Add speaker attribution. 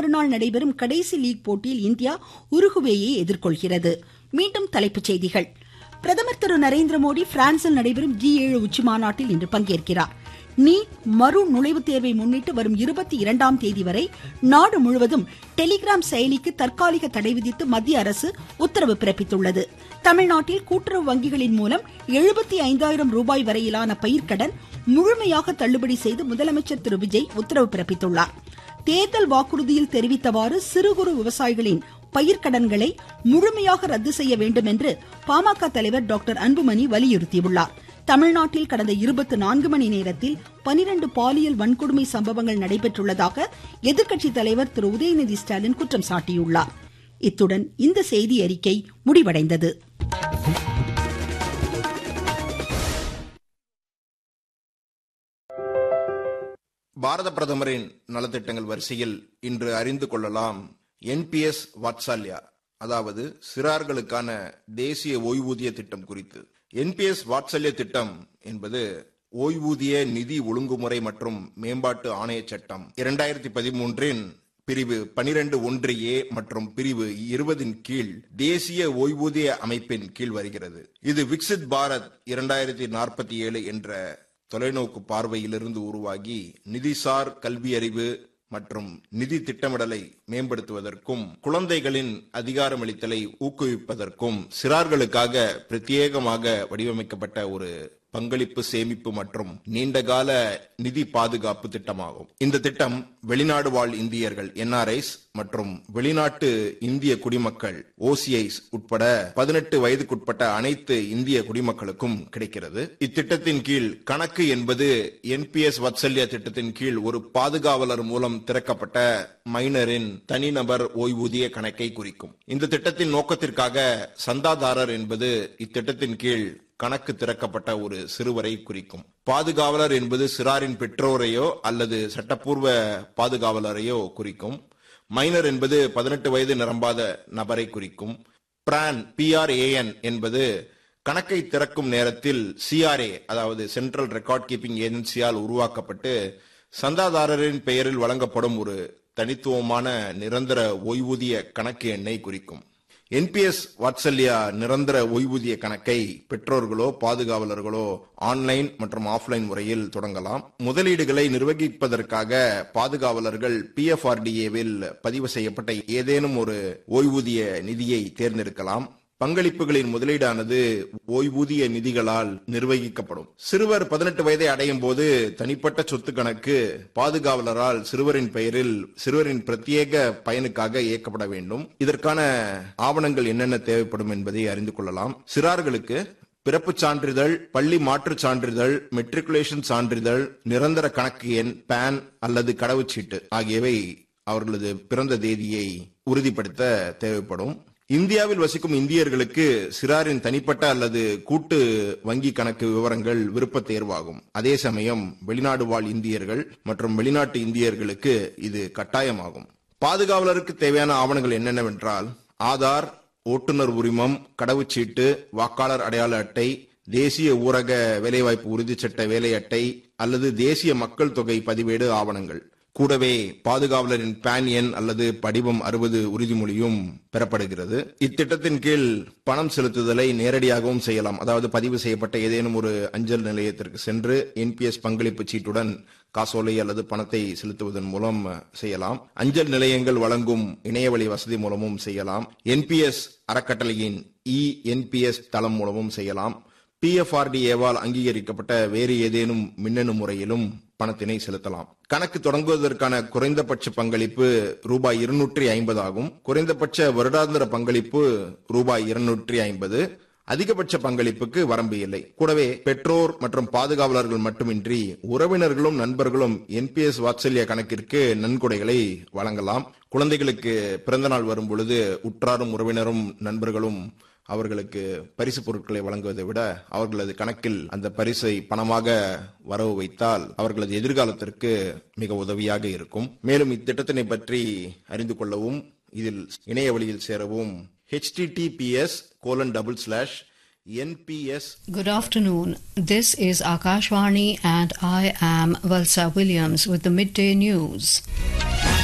Speaker 1: மறுநாள் நடைபெறும் கடைசி லீக் போட்டியில் இந்தியா உருகுவேயை எதிர்கொள்கிறது மீண்டும் தலைப்புச் செய்திகள் பிரதமர் திரு நரேந்திர மோடி பிரான்சில் நடைபெறும் ஜி ஏழு உச்சி மாநாட்டில் இன்று பங்கேற்கிறார் நீட் மறு நுழைவுத் தேர்வை முன்னிட்டு வரும் இருபத்தி இரண்டாம் தேதி வரை நாடு முழுவதும் டெலிகிராம் செயலிக்கு தற்காலிக தடை விதித்து மத்திய அரசு உத்தரவு பிறப்பித்துள்ளது தமிழ்நாட்டில் கூட்டுறவு வங்கிகளின் மூலம் எழுபத்தி ஐந்தாயிரம் ரூபாய் வரையிலான பயிர்க்கடன் முழுமையாக தள்ளுபடி செய்து முதலமைச்சர் திரு விஜய் உத்தரவு பிறப்பித்துள்ளார் தேர்தல் வாக்குறுதியில் தெரிவித்தவாறு சிறு குறு விவசாயிகளின் பயிர்க்கடன்களை முழுமையாக ரத்து செய்ய வேண்டும் என்று பாமக தலைவர் டாக்டர் அன்புமணி வலியுறுத்தியுள்ளார் தமிழ்நாட்டில் கடந்த இருபத்தி நான்கு மணி நேரத்தில் பனிரெண்டு பாலியல் வன்கொடுமை சம்பவங்கள் நடைபெற்றுள்ளதாக எதிர்க்கட்சி தலைவர் திரு உதயநிதி ஸ்டாலின் குற்றம் சாட்டியுள்ளார் இத்துடன் இந்த செய்தி அறிக்கை முடிவடைந்தது
Speaker 2: பாரத பிரதமரின் நலத்திட்டங்கள் வரிசையில் இன்று அறிந்து கொள்ளலாம் என்பிஎஸ் வாத்சல்யா அதாவது சிறார்களுக்கான தேசிய ஓய்வூதிய திட்டம் குறித்து என்பிஎஸ் வாத்சல்ய திட்டம் என்பது ஓய்வூதிய நிதி ஒழுங்குமுறை மற்றும் மேம்பாட்டு ஆணைய சட்டம் இரண்டாயிரத்தி பதிமூன்றின் பிரிவு பனிரெண்டு ஒன்று ஏ மற்றும் பிரிவு இருபதின் கீழ் தேசிய ஓய்வூதிய அமைப்பின் கீழ் வருகிறது இது விக்சித் பாரத் இரண்டாயிரத்தி நாற்பத்தி ஏழு என்ற தொலைநோக்கு பார்வையிலிருந்து உருவாகி நிதிசார் கல்வியறிவு மற்றும் நிதி திட்டமிடலை மேம்படுத்துவதற்கும் குழந்தைகளின் அதிகாரமளித்தலை ஊக்குவிப்பதற்கும் சிறார்களுக்காக பிரத்யேகமாக வடிவமைக்கப்பட்ட ஒரு பங்களிப்பு சேமிப்பு மற்றும் நீண்டகால நிதி பாதுகாப்பு திட்டமாகும் இந்த திட்டம் வெளிநாடு வாழ் இந்தியர்கள் என்ஆர்ஐஸ் மற்றும் வெளிநாட்டு இந்திய குடிமக்கள் ஓசிஐஸ் உட்பட பதினெட்டு வயதுக்குட்பட்ட அனைத்து இந்திய குடிமக்களுக்கும் கிடைக்கிறது இத்திட்டத்தின் கீழ் கணக்கு என்பது என்பிஎஸ் வத்சல்யா திட்டத்தின் கீழ் ஒரு பாதுகாவலர் மூலம் திறக்கப்பட்ட மைனரின் தனிநபர் ஓய்வூதிய கணக்கை குறிக்கும் இந்த திட்டத்தின் நோக்கத்திற்காக சந்தாதாரர் என்பது இத்திட்டத்தின் கீழ் கணக்கு திறக்கப்பட்ட ஒரு சிறுவரை குறிக்கும் பாதுகாவலர் என்பது சிறாரின் பெற்றோரையோ அல்லது சட்டப்பூர்வ பாதுகாவலரையோ குறிக்கும் மைனர் என்பது பதினெட்டு வயது நிரம்பாத நபரை குறிக்கும் பிரான் பிஆர்ஏஎன் என்பது கணக்கை திறக்கும் நேரத்தில் சிஆர்ஏ அதாவது சென்ட்ரல் ரெக்கார்ட் கீப்பிங் ஏஜென்சியால் உருவாக்கப்பட்டு சந்தாதாரரின் பெயரில் வழங்கப்படும் ஒரு தனித்துவமான நிரந்தர ஓய்வூதிய கணக்கு எண்ணை குறிக்கும் என்பிஎஸ் வாட்சல்யா நிரந்தர ஓய்வூதிய கணக்கை பெற்றோர்களோ பாதுகாவலர்களோ ஆன்லைன் மற்றும் ஆஃப்லைன் முறையில் தொடங்கலாம் முதலீடுகளை நிர்வகிப்பதற்காக பாதுகாவலர்கள் பிஎஃப்ஆர்டிஏவில் பதிவு செய்யப்பட்ட ஏதேனும் ஒரு ஓய்வூதிய நிதியை தேர்ந்தெடுக்கலாம் பங்களிப்புகளின் முதலீடானது ஓய்வூதிய நிதிகளால் நிர்வகிக்கப்படும் சிறுவர் பதினெட்டு வயதை அடையும் போது தனிப்பட்ட சொத்து கணக்கு பாதுகாவலரால் சிறுவரின் பெயரில் சிறுவரின் பிரத்யேக பயனுக்காக இயக்கப்பட வேண்டும் இதற்கான ஆவணங்கள் என்னென்ன தேவைப்படும் என்பதை அறிந்து கொள்ளலாம் சிறார்களுக்கு பிறப்புச் சான்றிதழ் பள்ளி மாற்றுச் சான்றிதழ் மெட்ரிகுலேஷன் சான்றிதழ் நிரந்தர கணக்கு எண் பேன் அல்லது கடவுச்சீட்டு ஆகியவை அவர்களது பிறந்த தேதியை உறுதிப்படுத்த தேவைப்படும் இந்தியாவில் வசிக்கும் இந்தியர்களுக்கு சிறாரின் தனிப்பட்ட அல்லது கூட்டு வங்கி கணக்கு விவரங்கள் விருப்ப தேர்வாகும் அதே சமயம் வெளிநாடு வாழ் இந்தியர்கள் மற்றும் வெளிநாட்டு இந்தியர்களுக்கு இது கட்டாயமாகும் பாதுகாவலருக்கு தேவையான ஆவணங்கள் என்னென்னவென்றால் ஆதார் ஓட்டுநர் உரிமம் கடவுச்சீட்டு வாக்காளர் அடையாள அட்டை தேசிய ஊரக வேலைவாய்ப்பு உறுதிச்சட்ட வேலை அட்டை அல்லது தேசிய மக்கள் தொகை பதிவேடு ஆவணங்கள் கூடவே பாதுகாவலரின் பேன் எண் அல்லது படிவம் அறுபது உறுதிமொழியும் பெறப்படுகிறது இத்திட்டத்தின் கீழ் பணம் செலுத்துதலை நேரடியாகவும் செய்யலாம் அதாவது பதிவு செய்யப்பட்ட ஏதேனும் ஒரு அஞ்சல் நிலையத்திற்கு சென்று என்பிஎஸ் பங்களிப்பு சீட்டுடன் காசோலை அல்லது பணத்தை செலுத்துவதன் மூலம் செய்யலாம் அஞ்சல் நிலையங்கள் வழங்கும் இணையவழி வசதி மூலமும் செய்யலாம் என்பிஎஸ் அறக்கட்டளையின் இ என்பிஎஸ் தளம் மூலமும் செய்யலாம் பிஎஃப்ஆர்டிஏவால் அங்கீகரிக்கப்பட்ட வேறு ஏதேனும் மின்னணு முறையிலும் பணத்தினை செலுத்தலாம் கணக்கு தொடங்குவதற்கான குறைந்தபட்ச பங்களிப்பு ரூபாய் இருநூற்றி ஐம்பது ஆகும் குறைந்தபட்ச வருடாந்திர பங்களிப்பு ரூபாய் இருநூற்றி ஐம்பது அதிகபட்ச பங்களிப்புக்கு வரம்பு இல்லை கூடவே பெற்றோர் மற்றும் பாதுகாவலர்கள் மட்டுமின்றி உறவினர்களும் நண்பர்களும் என்பிஎஸ் வாத்சல்ய கணக்கிற்கு நன்கொடைகளை வழங்கலாம் குழந்தைகளுக்கு பிறந்தநாள் வரும் பொழுது உற்றாரும் உறவினரும் நண்பர்களும் அவர்களுக்கு பரிசு பொருட்களை வழங்குவதை விட அவர்களது கணக்கில் அந்த பரிசை பணமாக வரவு வைத்தால் அவர்களது எதிர்காலத்திற்கு மிக உதவியாக இருக்கும் மேலும் இத்திட்டத்தினை பற்றி அறிந்து கொள்ளவும் இதில் இணைய வழியில் சேரவும் https colon double slash nps
Speaker 3: Good afternoon. This is Akashvani and I am Valsa Williams with the midday news.